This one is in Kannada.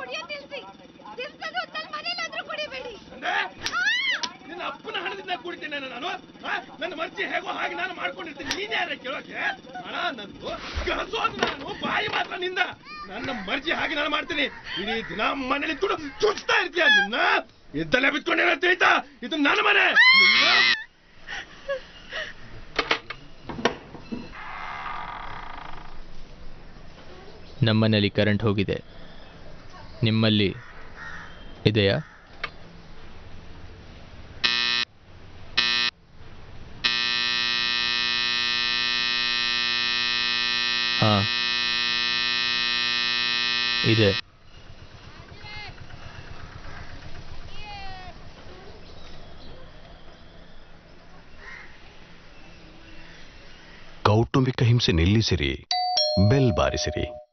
ಕುಡಿಯೋದ್ ನಿಲ್ಸಿ ದಿವ್ಸದ ಹೊತ್ತಲ್ಲಿ ಮನೇಲಾದ್ರೂ ಕುಡಿಬೇಡಿ ಅಂದ್ರೆ ನಿನ್ನ ಅಪ್ಪನ ಹಣದಿಂದ ಕುಡಿತೇನೆ ನಾನು ಆ? ನನ್ನ ಮರ್ಜಿ ಹೇಗೋ ಹಾಗೆ ನಾನು ಮಾಡ್ಕೊಂಡಿರ್ತೀನಿ ನೀನ್ ಯಾರ ಕೇಳೋಕೆ ಹಣ ನಂದು ಕಳ್ಸೋದು ನಾನು ಬಾಯಿ ಮಾತ್ರ ನಿಂದ ನನ್ನ ಮರ್ಜಿ ಹಾಗೆ ನಾನು ಮಾಡ್ತೀನಿ ಇಡೀ ದಿನ ಮನೇಲಿ ತುಡು ಚುಚ್ತಾ ಇರ್ತೀಯ ನಿನ್ನ ಇದ್ದಲ್ಲೇ ಬಿತ್ಕೊಂಡೇನ ತಿಳಿತಾ ಇದು ನನ್ನ ಮನೆ ನಿನ್ನ- ನಮ್ಮನೇಲಿ ಕರೆಂಟ್ ಹೋಗಿದೆ ನಿಮ್ಮಲ್ಲಿ ಇದೆಯಾ ಹಾ ಇದೆ ಕೌಟುಂಬಿಕ ಹಿಂಸೆ ನಿಲ್ಲಿಸಿರಿ ಬೆಲ್ ಬಾರಿಸಿರಿ